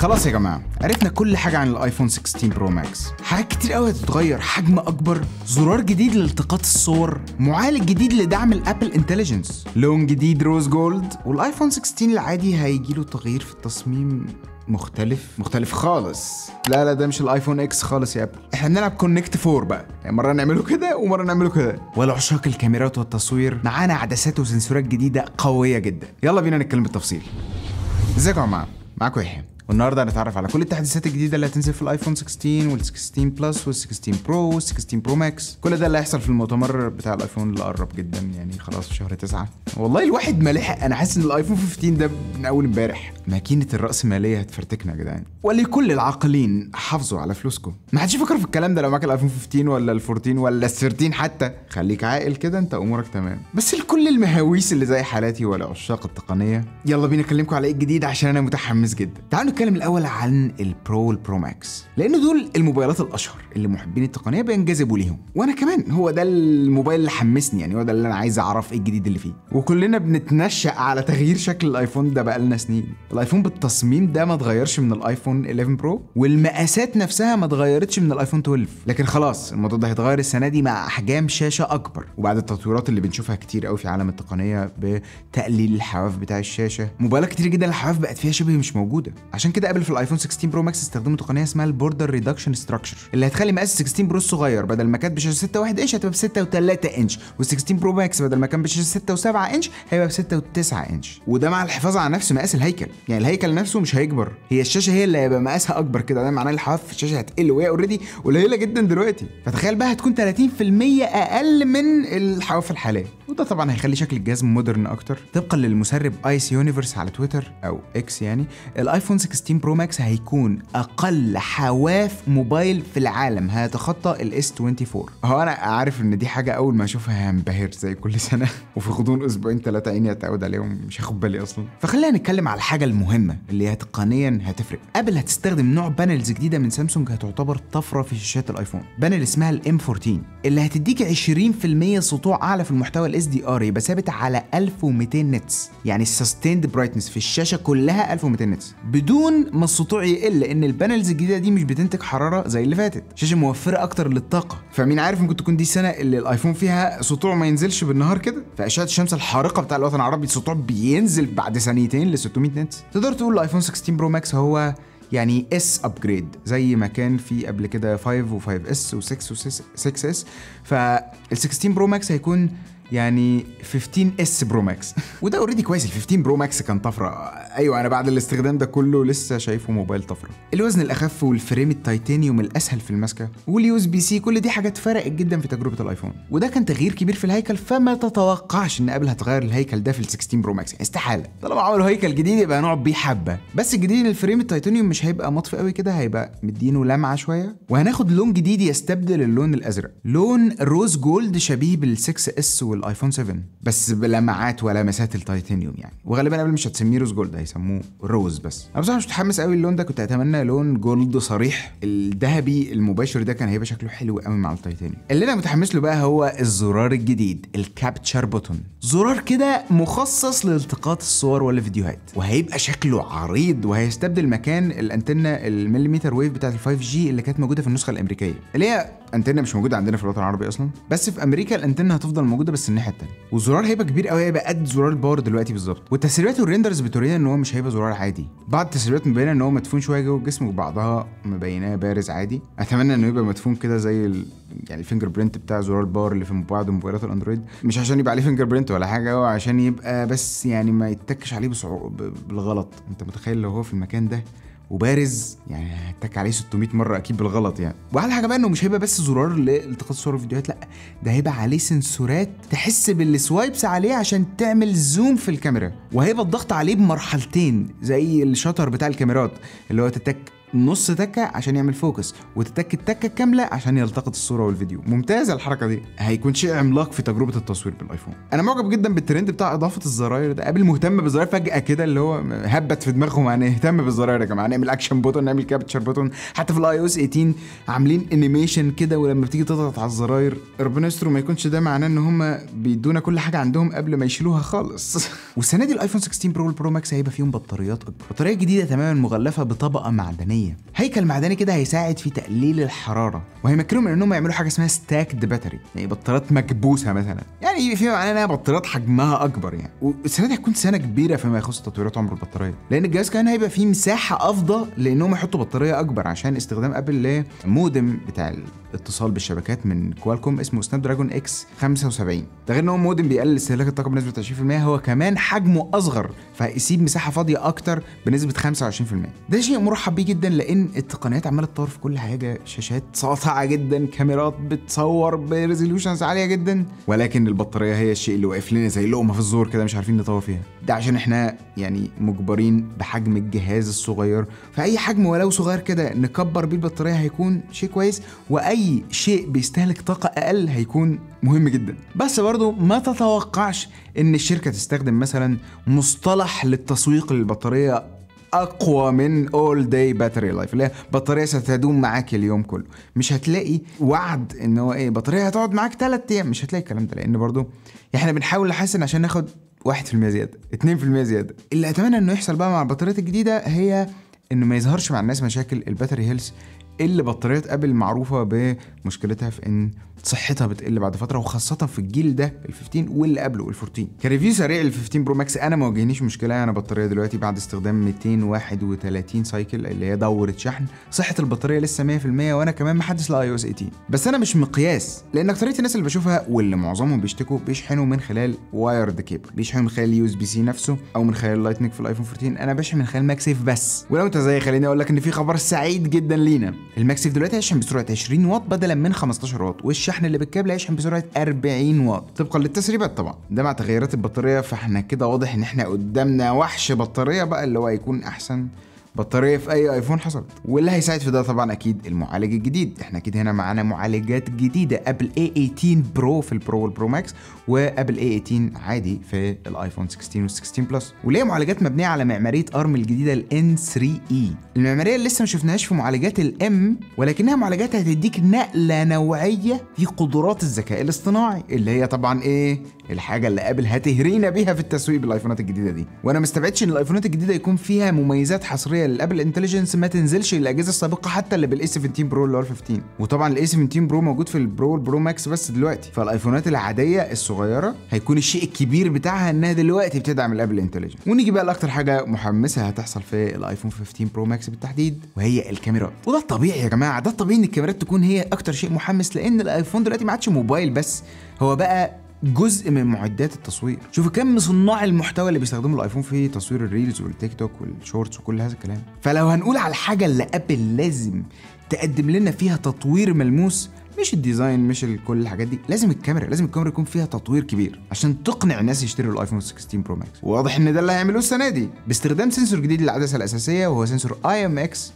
خلاص يا جماعه عرفنا كل حاجه عن الايفون 16 برو ماكس حاجات كتير قوي هتتغير حجم اكبر زرار جديد لالتقاط الصور معالج جديد لدعم الابل انتليجنس لون جديد روز جولد والايفون 16 العادي هيجي له تغيير في التصميم مختلف مختلف خالص لا لا ده مش الايفون اكس خالص يا ابل احنا بنلعب كونكت 4 بقى يعني مره نعمله كده ومره نعمله كده ولعشاق الكاميرات والتصوير معانا عدسات وسنسورات جديده قويه جدا يلا بينا نتكلم بالتفصيل ازيكم يا جماعه معاكم يحيى والنهارده هنتعرف على كل التحديثات الجديده اللي هتنزل في الايفون 16 وال 16 بلس وال 16 برو وال 16 برو ماكس كل ده اللي هيحصل في المؤتمر بتاع الايفون اللي قرب جدا يعني خلاص في شهر 9 والله الواحد ما لحق انا حاسس ان الايفون 15 ده من اول امبارح ماكينه الراسماليه هتفرتكنا يا جدعان ولكل العاقلين حافظوا على فلوسكم ما حدش يفكر في الكلام ده لو معاك الايفون 15 ولا ال 14 ولا ال 13 حتى خليك عاقل كده انت امورك تمام بس لكل المهاويس اللي زي حالاتي ولا عشاق التقنيه يلا بينا اكلمكم على ايه الجديد عشان انا متحمس جدا تعالوا نتكلم الاول عن البرو والبرو ماكس لان دول الموبايلات الاشهر اللي محبين التقنيه بينجذبوا ليهم وانا كمان هو ده الموبايل اللي حمسني يعني هو ده اللي انا عايز اعرف ايه الجديد اللي فيه وكلنا بنتنشأ على تغيير شكل الايفون ده بقالنا سنين الايفون بالتصميم ده ما اتغيرش من الايفون 11 برو والمقاسات نفسها ما اتغيرتش من الايفون 12 لكن خلاص الموضوع ده هيتغير السنه دي مع احجام شاشه اكبر وبعد التطويرات اللي بنشوفها كتير قوي في عالم التقنيه بتقليل الحواف بتاع الشاشه موبايلات كتير جدا الحواف بقت فيها شبه مش موجوده عشان كده ابل في الايفون 16 برو ماكس استخدموا تقنيه اسمها البوردر ريدكشن ستراكشر اللي هتخلي مقاس 16 برو الصغير بدل ما كانت بشاشه 6 1 انش هتبقى ب 6 و3 انش وال16 برو ماكس بدل ما كان بشاشه 6 و7 انش هيبقى ب 6 و9 انش وده مع الحفاظ على نفس مقاس الهيكل يعني الهيكل نفسه مش هيكبر هي الشاشه هي اللي هيبقى مقاسها اكبر كده ده معناه الحواف في الشاشه هتقل وهي اوريدي قليله جدا دلوقتي فتخيل بقى هتكون 30% اقل من الحواف الحاليه وده طبعا هيخلي شكل الجهاز مودرن اكتر طبقا للمسرب ايس يونيفرس على تويتر او اكس يعني الايفون 16 برو ماكس هيكون اقل حواف موبايل في العالم هيتخطى الاس 24 هو انا عارف ان دي حاجه اول ما اشوفها هنبهر زي كل سنه وفي غضون اسبوعين ثلاثه عيني اتعود عليهم مش هاخد بالي اصلا فخلينا نتكلم على الحاجه المهمه اللي هي تقنيا هتفرق ابل هتستخدم نوع بانلز جديده من سامسونج هتعتبر طفره في شاشات الايفون بانل اسمها الام 14 اللي هتديك 20% سطوع اعلى في المحتوى الاس دي ار يبقى ثابت على 1200 نتس يعني السستيند برايتنس في الشاشه كلها 1200 نتس بدون ما السطوع يقل لان البانلز الجديده دي مش بتنتج حراره زي اللي فاتت شاشه موفره اكتر للطاقه فمين عارف ممكن تكون دي السنه اللي الايفون فيها سطوع ما ينزلش بالنهار كده فاشعه الشمس الحارقه بتاع الوطن العربي السطوع بينزل بعد ثانيتين ل 600 نتس تقدر تقول الايفون 16 برو ماكس هو يعني اس ابجريد زي ما كان في قبل كده 5 و5 اس و6 و6 اس فال 16 برو ماكس هيكون يعني 15 اس برو ماكس وده اوريدي كويس ال 15 برو ماكس كان طفره ايوه انا بعد الاستخدام ده كله لسه شايفه موبايل طفره الوزن الاخف والفريم التيتانيوم الاسهل في المسكه واليو اس بي سي كل دي حاجات فرقت جدا في تجربه الايفون وده كان تغيير كبير في الهيكل فما تتوقعش ان ابل هتغير الهيكل ده في ال 16 برو ماكس يعني استحاله طالما عملوا هيكل جديد يبقى هنقعد بيه حبه بس الجديد الفريم التيتانيوم مش هيبقى مطفي قوي كده هيبقى مدينه لمعه شويه وهناخد لون جديد يستبدل اللون الازرق لون روز جولد شبيه بال 6 اس والايفون 7 بس بلمعات ولمسات التيتانيوم يعني وغالبا قبل مش هتسميه روز جولد هيسموه روز بس انا بصراحه مش متحمس قوي اللون ده كنت اتمنى لون جولد صريح الذهبي المباشر ده كان هيبقى شكله حلو قوي مع التيتانيوم اللي انا متحمس له بقى هو الزرار الجديد الكابتشر بوتون زرار كده مخصص لالتقاط الصور والفيديوهات وهيبقى شكله عريض وهيستبدل مكان الانتنه المليمتر ويف بتاعت ال 5 جي اللي كانت موجوده في النسخه الامريكيه اللي هي انتنه مش موجوده عندنا في الوطن العربي اصلا بس في امريكا الانتنه هتفضل موجوده بس الناحيه الثانيه والزرار هيبقى كبير قوي هيبقى قد زرار الباور دلوقتي بالظبط والتسريبات والريندرز بتورينا ان هو مش هيبقى زرار عادي بعض التسريبات مبينه ان هو مدفون شويه جوه الجسم وبعضها مبيناه بارز عادي اتمنى انه يبقى مدفون كده زي ال... يعني الفينجر برينت بتاع زرار الباور اللي في بعض موبايلات الاندرويد مش عشان يبقى عليه فينجر برينت ولا حاجه هو عشان يبقى بس يعني ما يتكش عليه بصعوبه بالغلط انت متخيل لو هو في المكان ده وبارز يعني هتك عليه 600 مره اكيد بالغلط يعني واحلى حاجه بقى انه مش هيبقى بس زرار لالتقاط الصور والفيديوهات لا ده هيبقى عليه سنسورات تحس بالسوايبس عليه عشان تعمل زوم في الكاميرا وهيبقى الضغط عليه بمرحلتين زي الشطر بتاع الكاميرات اللي هو تتك نص تكه عشان يعمل فوكس وتتك التكه كامله عشان يلتقط الصوره والفيديو ممتازه الحركه دي هيكون شيء عملاق في تجربه التصوير بالايفون انا معجب جدا بالترند بتاع اضافه الزراير ده قابل مهتم بالزراير فجاه كده اللي هو هبت في دماغهم هنهتم بالزراير يا جماعه نعمل اكشن بوتون نعمل كابتشر بوتون حتى في الاي او اس 18 عاملين انيميشن كده ولما بتيجي تضغط على الزراير ربنا يستر ما يكونش ده معناه ان هم بيدونا كل حاجه عندهم قبل ما يشيلوها خالص والسنه دي الايفون 16 برو والبرو ماكس هيبقى فيهم بطاريات اكبر بطاريه جديده تماما مغلفه بطبقه معدنيه هيكل معدني كده هيساعد في تقليل الحراره وهيمكنهم من انهم يعملوا حاجه اسمها ستاكد باتري يعني بطاريات مكبوسه مثلا يعني فيما معناه انها بطاريات حجمها اكبر يعني والسنه دي هتكون سنه كبيره فيما يخص تطويرات عمر البطاريه لان الجهاز كمان هيبقى فيه مساحه افضل لانهم يحطوا بطاريه اكبر عشان استخدام ابل لمودم بتاع الاتصال بالشبكات من كوالكوم اسمه سناب دراجون اكس 75 ده غير ان هو مودم بيقلل استهلاك الطاقه بنسبه 20% هو كمان حجمه اصغر فهيسيب مساحه فاضيه اكتر بنسبه 25% ده شيء مرحب بيه جدا لان التقنيات عماله تطور في كل حاجه شاشات ساطعه جدا كاميرات بتصور بريزولوشنز عاليه جدا ولكن البطاريه هي الشيء اللي واقف لنا زي لقمه في الزور كده مش عارفين نطور فيها ده عشان احنا يعني مجبرين بحجم الجهاز الصغير فاي حجم ولو صغير كده نكبر بيه البطاريه هيكون شيء كويس واي شيء بيستهلك طاقه اقل هيكون مهم جدا بس برضو ما تتوقعش ان الشركه تستخدم مثلا مصطلح للتسويق للبطاريه اقوى من اول داي باتري لايف اللي هي بطاريه ستدوم معاك اليوم كله مش هتلاقي وعد ان هو ايه بطاريه هتقعد معاك 3 ايام مش هتلاقي الكلام ده لان برضو احنا بنحاول نحسن عشان ناخد 1% زياده 2% زياده اللي اتمنى انه يحصل بقى مع البطاريات الجديده هي انه ما يظهرش مع الناس مشاكل الباتري هيلث اللي بطاريات ابل معروفه بمشكلتها في ان صحتها بتقل بعد فتره وخاصه في الجيل ده ال 15 واللي قبله ال 14 كريفيو سريع لل 15 برو ماكس انا ما واجهنيش مشكله انا بطاريه دلوقتي بعد استخدام 231 سايكل اللي هي دوره شحن صحه البطاريه لسه 100% وانا كمان محدث لاي او اس 18 بس انا مش مقياس لان اكتريه الناس اللي بشوفها واللي معظمهم بيشتكوا بيشحنوا من خلال وايرد كيبل بيشحنوا من خلال يو اس بي سي نفسه او من خلال لايتنج في الايفون 14 انا بشحن من خلال ماك سيف بس ولو انت زي خليني اقول لك ان في خبر سعيد جدا لينا الماك سيف دلوقتي هيشحن بسرعه 20 واط بدلا من 15 واط والشحن اللي بالكابل هيشحن بسرعه 40 واط طبقا للتسريبات طبعا ده مع تغيرات البطاريه فاحنا كده واضح ان احنا قدامنا وحش بطاريه بقى اللي هو هيكون احسن بطاريه في اي ايفون حصلت واللي هيساعد في ده طبعا اكيد المعالج الجديد احنا اكيد هنا معانا معالجات جديده ابل A18 برو في البرو والبرو ماكس وابل A18 عادي في الايفون 16 وال16 بلس وليه معالجات مبنيه على معماريه ارم الجديده ال N3E المعماريه اللي لسه ما شفناهاش في معالجات الام ولكنها معالجات هتديك نقله نوعيه في قدرات الذكاء الاصطناعي اللي هي طبعا ايه الحاجه اللي ابل هتهرينا بيها في التسويق بالايفونات الجديده دي وانا مستبعدش ان الايفونات الجديده يكون فيها مميزات حصريه للابل انتليجنس ما تنزلش للاجهزه السابقه حتى اللي بالاي 17 برو اللي هو 15 وطبعا الاي 17 برو موجود في البرو والبرو ماكس بس دلوقتي فالايفونات العاديه الصغيره هيكون الشيء الكبير بتاعها انها دلوقتي بتدعم الابل انتليجنس ونيجي بقى لاكتر حاجه محمسه هتحصل في الايفون 15 برو ماكس بالتحديد وهي الكاميرات وده الطبيعي يا جماعه ده الطبيعي ان الكاميرات تكون هي اكتر شيء محمس لان الايفون دلوقتي ما عادش موبايل بس هو بقى جزء من معدات التصوير شوف كم صناع المحتوى اللي بيستخدموا الايفون في تصوير الريلز والتيك توك والشورتس وكل هذا الكلام فلو هنقول على الحاجه اللي ابل لازم تقدم لنا فيها تطوير ملموس مش الديزاين مش كل الحاجات دي لازم الكاميرا لازم الكاميرا يكون فيها تطوير كبير عشان تقنع الناس يشتروا الايفون 16 برو ماكس واضح ان ده اللي هيعملوه السنه دي باستخدام سنسور جديد للعدسه الاساسيه وهو سنسور اي ام اكس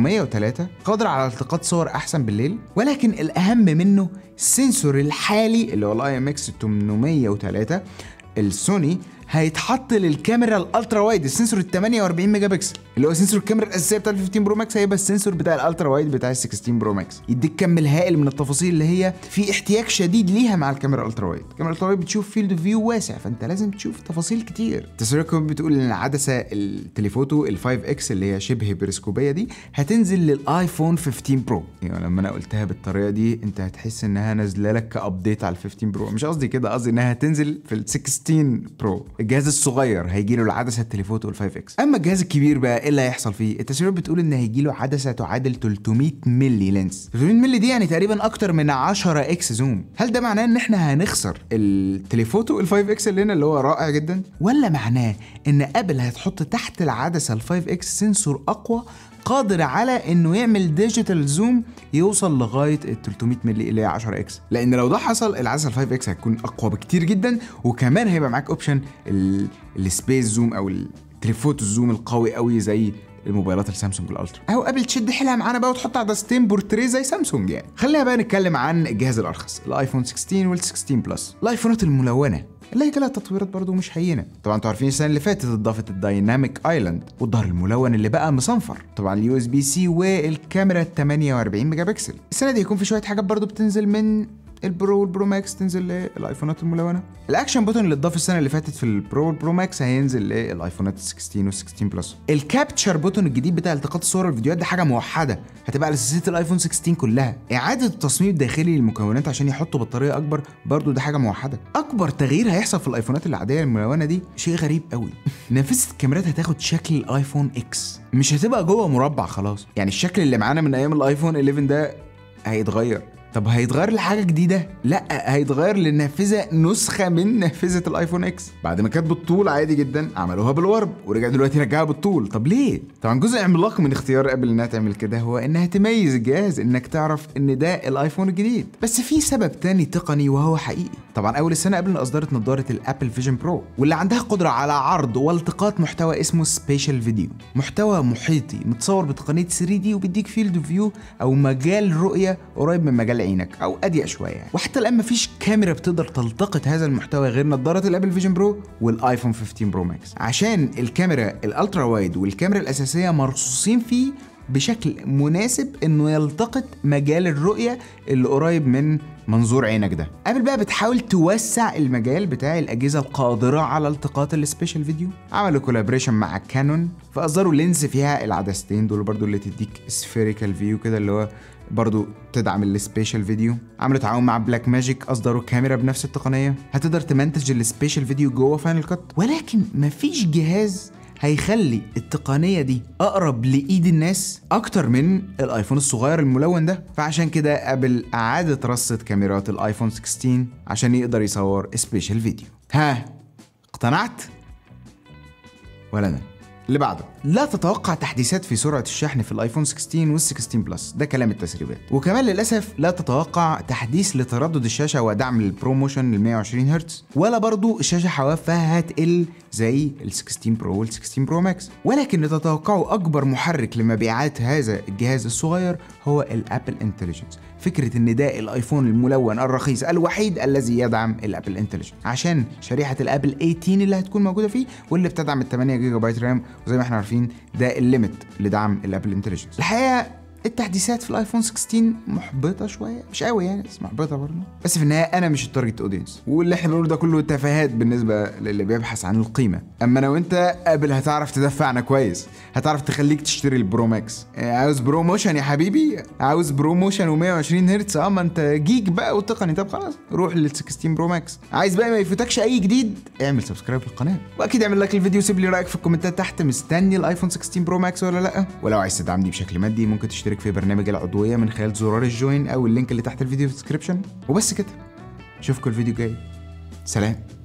903 قادر على التقاط صور احسن بالليل ولكن الاهم منه السنسور الحالي اللي هو الاي ام اكس 803 السوني هيتحط للكاميرا الالترا وايد السنسور ال 48 ميجا بكسل اللي هو سنسور الكاميرا الاساسيه بتاع ال 15 برو ماكس هيبقى السنسور بتاع الالترا وايد بتاع ال 16 برو ماكس يديك كم الهائل من التفاصيل اللي هي في احتياج شديد ليها مع الكاميرا الالترا وايد الكاميرا الالترا وايد بتشوف فيلد فيو واسع فانت لازم تشوف تفاصيل كتير التسويق كمان بتقول ان العدسه التليفوتو ال 5 اكس اللي هي شبه بريسكوبيه دي هتنزل للايفون 15 برو يعني لما انا قلتها بالطريقه دي انت هتحس انها نازله لك كابديت على ال 15 برو مش قصدي كده قصدي انها هتنزل في ال 16 برو الجهاز الصغير هيجي له العدسه التليفوتو ال 5 اكس اما الجهاز الكبير بقى ايه اللي هيحصل فيه التسريبات بتقول ان هيجي له عدسه تعادل 300 ملي لينس 300 ملي دي يعني تقريبا اكتر من 10 اكس زوم هل ده معناه ان احنا هنخسر التليفوتو ال 5 اكس اللي هنا اللي هو رائع جدا ولا معناه ان ابل هتحط تحت العدسه ال 5 اكس سنسور اقوى قادر على انه يعمل ديجيتال زوم يوصل لغايه ال 300 ملي اللي هي 10 اكس لان لو ده حصل العدسه ال 5 اكس هتكون اقوى بكتير جدا وكمان هيبقى معاك اوبشن السبيس زوم او التليفوتو الزوم القوي قوي زي الموبايلات السامسونج الالترا او ابل تشد حيلها معانا بقى وتحط عدستين بورتريه زي سامسونج يعني خلينا بقى نتكلم عن الجهاز الارخص الايفون 16 وال 16 بلس الايفونات الملونه اللي هي لها تطويرات برضو مش هينه طبعا انتوا عارفين السنه اللي فاتت اضافت الدايناميك ايلاند والظهر الملون اللي بقى مصنفر طبعا اليو اس بي سي والكاميرا 48 ميجا بكسل السنه دي هيكون في شويه حاجات برضو بتنزل من البرو والبرو ماكس تنزل للايفونات الملونه الاكشن بوتون اللي اتضاف السنه اللي فاتت في البرو والبرو ماكس هينزل للايفونات 16 وال16 بلس الكابتشر بوتون الجديد بتاع التقاط الصور والفيديوهات ده حاجه موحده هتبقى على اساسيه الايفون 16 كلها اعاده التصميم الداخلي للمكونات عشان يحطوا بطاريه اكبر برضو ده حاجه موحده اكبر تغيير هيحصل في الايفونات العاديه الملونه دي شيء غريب قوي نافذه الكاميرات هتاخد شكل الايفون اكس مش هتبقى جوه مربع خلاص يعني الشكل اللي معانا من ايام الايفون 11 ده هيتغير طب هيتغير لحاجه جديده لا هيتغير لنافذه نسخه من نافذه الايفون اكس بعد ما كانت بالطول عادي جدا عملوها بالورب ورجع دلوقتي رجعها بالطول طب ليه طبعا جزء عملاق من اختيار ابل انها تعمل كده هو انها تميز الجهاز انك تعرف ان ده الايفون الجديد بس في سبب تاني تقني وهو حقيقي طبعا اول السنه ابل اصدرت نظاره الابل فيجن برو واللي عندها قدره على عرض والتقاط محتوى اسمه سبيشال فيديو محتوى محيطي متصور بتقنيه 3 دي وبيديك فيلد فيو او مجال رؤيه قريب من مجال عينك او اضيق شويه يعني. وحتى الان مفيش كاميرا بتقدر تلتقط هذا المحتوى غير نظاره الابل فيجن برو والايفون 15 برو ماكس عشان الكاميرا الالترا وايد والكاميرا الاساسيه مرصوصين فيه بشكل مناسب انه يلتقط مجال الرؤيه اللي قريب من منظور عينك ده ابل بقى بتحاول توسع المجال بتاع الاجهزه القادره على التقاط السبيشال فيديو عملوا كولابريشن مع كانون فاصدروا لينز فيها العدستين دول برضو اللي تديك سفيريكال فيو كده اللي هو برضو تدعم السبيشال فيديو عملوا تعاون مع بلاك ماجيك اصدروا كاميرا بنفس التقنيه هتقدر تمنتج السبيشال فيديو جوه فاينل كات ولكن مفيش جهاز هيخلي التقنيه دي اقرب لايد الناس اكتر من الايفون الصغير الملون ده فعشان كده ابل اعادت رصه كاميرات الايفون 16 عشان يقدر يصور سبيشال فيديو ها اقتنعت ولا انا اللي بعده لا تتوقع تحديثات في سرعة الشحن في الايفون 16 وال 16 بلس ده كلام التسريبات وكمان للأسف لا تتوقع تحديث لتردد الشاشة ودعم البروموشن ل 120 هرتز ولا برضو الشاشة حوافها هتقل زي ال 16 برو وال 16 برو ماكس ولكن اللي تتوقعه أكبر محرك لمبيعات هذا الجهاز الصغير هو الابل انتليجنس فكرة ان ده الايفون الملون الرخيص الوحيد الذي يدعم الابل انتليجنس عشان شريحة الابل 18 اللي هتكون موجودة فيه واللي بتدعم ال 8 جيجا بايت رام وزي ما احنا عارفين ده الليمت لدعم الابل انتليجنس الحقيقة التحديثات في الايفون 16 محبطه شويه مش قوي يعني بس محبطه برضه بس في النهايه انا مش التارجت اودينس واللي احنا بنقوله ده كله تفاهات بالنسبه للي بيبحث عن القيمه اما انا وانت ابل هتعرف تدفعنا كويس هتعرف تخليك تشتري البرو ماكس عاوز بروموشن يا حبيبي عاوز بروموشن و120 هرتز اه ما انت جيك بقى وتقني طب خلاص روح لل 16 برو ماكس عايز بقى ما يفوتكش اي جديد اعمل سبسكرايب للقناه واكيد اعمل لايك للفيديو وسيب لي رايك في الكومنتات تحت مستني الايفون 16 برو ماكس ولا لا ولو عايز تدعمني بشكل مادي ممكن تشترك في برنامج العضويه من خلال زرار الجوين او اللينك اللي تحت الفيديو في الديسكربشن وبس كده اشوفكم الفيديو الجاي سلام